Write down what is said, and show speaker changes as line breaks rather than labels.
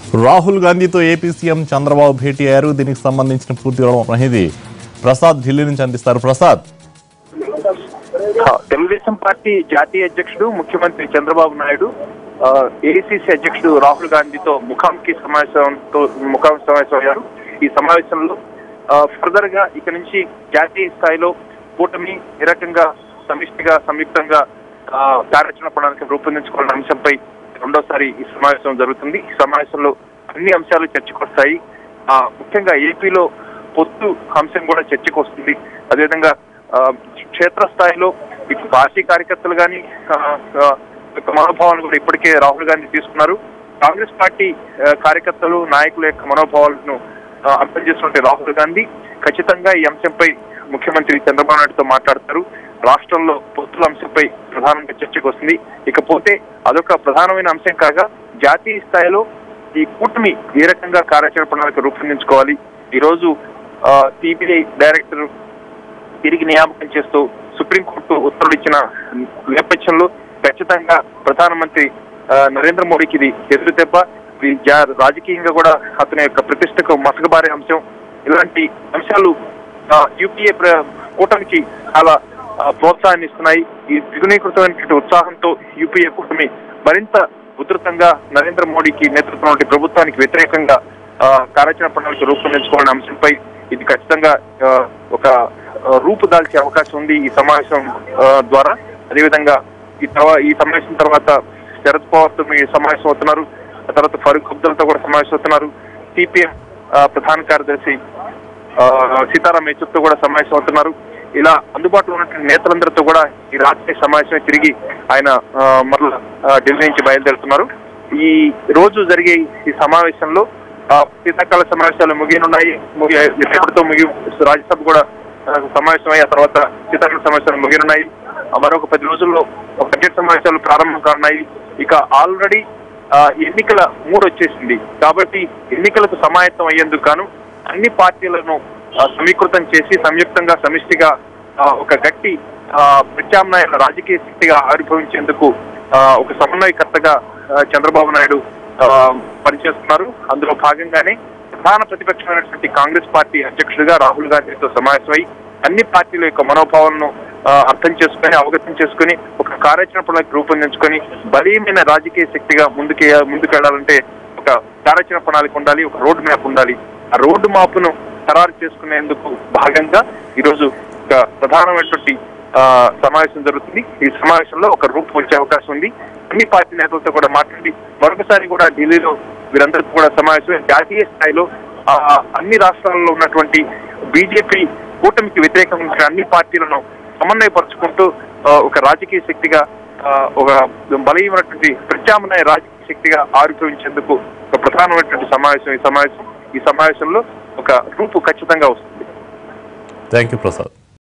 రాహుల్ గాంధీతో AP CM Chandrababu భేటీ అయ్యారు దీనికి సంబంధించిన పూర్తి వివరం ప్రతినిధి ప్రసాద్ ఢిల్లీ నుంచి అందిస్తారు ప్రసాద్
ఆ, తెలుగుదేశం పార్టీ జాతీయ అధ్యక్షుడు ముఖ్యమంత్రి చంద్రబాబు నాయుడు ఏఐసిసి అధ్యక్షుడు రాహుల్ గాంధీతో ముఖాముఖి సమావేశంతో ముఖాముఖి సమావేశం అయ్యారు ఈ సమావేశంలో ఫర్దర్ గా ఇక నుంచి జాతీయ స్థాయిలో కూటమి ఏ రకంగా సమిష్టిగా సంయుక్తంగా ఆ, కార్యాచరణ ప్రణాళిక రూపొందించుకోవాలన్న అంశంపై రెండోసారి ఈ సమావేశం జరుగుతుంది ఈ సమావేశంలో అన్ని అంశాలు చర్చకు వస్తాయి ఆ, ముఖ్యంగా ఏపీలో పొత్తు అంశం కూడా చర్చకు వస్తుంది అదేవిధంగా ఆ, క్షేత్రస్థాయిలో ఇటు పార్టీ కార్యకర్తలు కానీ యొక్క మనోభావాలను కూడా ఇప్పటికే రాహుల్ గాంధీ తీసుకున్నారు కాంగ్రెస్ పార్టీ ఆ, కార్యకర్తలు నాయకుల యొక్క మనోభావాలను ఆ, అర్థం చేసుకుంటే రాహుల్ గాంధీ ఖచ్చితంగా ఈ అంశంపై ముఖ్యమంత్రి చంద్రబాబు నాయుడుతో మాట్లాడతారు రాష్ట్రంలో పొత్తుల అంశంపై ప్రధానంగా చర్చకు వస్తుంది ఇకపోతే అదొక ప్రధానమైన అంశం కాగా జాతీయ స్థాయిలో ఈ కూటమి ఏ రకంగా కార్యాచరణ ప్రణాళిక రూపొందించుకోవాలి ఈ రోజు సిబిఐ డైరెక్టర్ తిరిగి నియామకం చేస్తూ సుప్రీంకోర్టు ఉత్తర్వులు ఇచ్చిన నేపథ్యంలో ఖచ్చితంగా ప్రధానమంత్రి ఆ, నరేంద్ర మోడీకి ఇది ఎదురు దెబ్బ ఇది జా- రాజకీయంగా కూడా అతని యొక్క ప్రతిష్టకు మసకబారే అంశం ఇలాంటి అంశాలు యూపీఏ కూటమికి చాలా ఆ, ప్రోత్సాహాన్ని ఇస్తున్నాయి ఈ ద్విగుణీకృతమైనటువంటి ఉత్సాహంతో యూపీఏ కూటమి మరింత ఉధృతంగా నరేంద్ర మోడీకి నేతృత్వంలోని ప్రభుత్వానికి వ్యతిరేకంగా ఆ, కార్యాచరణ ప్రణాళిక రూపొందించుకోవాలనే అంశంపై ఇది ఖచ్చితంగా ఆ, ఒక ఆ, రూపు దాల్చే అవకాశం ఉంది ఈ సమావేశం ఆ, ద్వారా అదేవిధంగా ఈ తర్వాత ఈ సమావేశం తర్వాత శరద్ పవార్ తో మీ సమావేశం అవుతున్నారు ఆ తర్వాత ఫరూక్ అబ్దుల్తో కూడా సమావేశం అవుతున్నారు సిపిఎం ప్రధాన కార్యదర్శి ఆ, సీతారాం యేచూరితో కూడా సమావేశం అవుతున్నారు ఇలా అందుబాటులో ఉన్నటువంటి నేతలందరితో కూడా ఈ రాత్రి సమావేశమే తిరిగి ఆయన ఆ, మరల ఆ, ఢిల్లీ నుంచి బయలుదేరుతున్నారు ఈ రోజు జరిగే ఈ సమావేశంలో ఆ, శీతాకాల సమావేశాలు ముగియనున్నాయి ముగి రేపటితో ముగి రాజ్యసభ కూడా ఆ, సమావేశమై ఆ తర్వాత శీతాకాల సమావేశాలు ముగియనున్నాయి ఆ, మరొక పది రోజుల్లో బడ్జెట్ సమావేశాలు ప్రారంభం కానున్నాయి ఇక ఆల్రెడీ ఆ, ఎన్నికల మూడు వచ్చేసింది కాబట్టి ఎన్నికలకు సమాయత్తం అయ్యేందుకు గాను అన్ని పార్టీలను ఆ, సమీకృతం చేసి సంయుక్తంగా సమిష్టిగా ఆ, ఒక గట్టి ఆ, ప్రత్యామ్నాయ రాజకీయ శక్తిగా ఆవిర్భవించేందుకు ఆ, ఒక సమన్వయకర్తగా ఆ, చంద్రబాబు నాయుడు ఆ, పనిచేస్తున్నారు అందులో భాగంగానే ప్రధాన ప్రతిపక్షమైనటువంటి కాంగ్రెస్ పార్టీ అధ్యక్షుడిగా రాహుల్ గాంధీతో సమావేశమై అన్ని పార్టీల యొక్క మనోభావాలను ఆ, అర్థం చేసుకొని అవగతం చేసుకొని ఒక కార్యాచరణ ప్రణాళిక రూపొందించుకొని బలీయమైన రాజకీయ శక్తిగా ముందుకు ముందుకు వెళ్ళాలంటే ఒక కార్యాచరణ ప్రణాళిక ఉండాలి ఒక రోడ్ మ్యాప్ ఉండాలి ఆ రోడ్డు మ్యాప్ను ఖరారు చేసుకునేందుకు భాగంగా ఈరోజు ఒక ప్రధానమైనటువంటి ఆ, సమావేశం జరుగుతుంది ఈ సమావేశంలో ఒక రూపు వచ్చే అవకాశం ఉంది అన్ని పార్టీ నేతలతో కూడా మాట్లాడి మరొకసారి కూడా ఢిల్లీలో వీరందరితో కూడా సమావేశం జాతీయ స్థాయిలో ఆ, అన్ని రాష్ట్రాల్లో ఉన్నటువంటి బీజేపీ కూటమికి వ్యతిరేకంగా ఉన్న అన్ని పార్టీలను సమన్వయపరుచుకుంటూ ఆ, ఒక రాజకీయ శక్తిగా ఆ, ఒక బలమైనటువంటి ప్రత్యామ్నాయ రాజకీయ శక్తిగా ఆవిర్భవించేందుకు ఒక ప్రధానమైనటువంటి సమావేశం ఈ సమావేశం ఈ సమావేశంలో ఒక రూపు ఖచ్చితంగా వస్తుంది
థ్యాంక్ యూ ప్రసాద్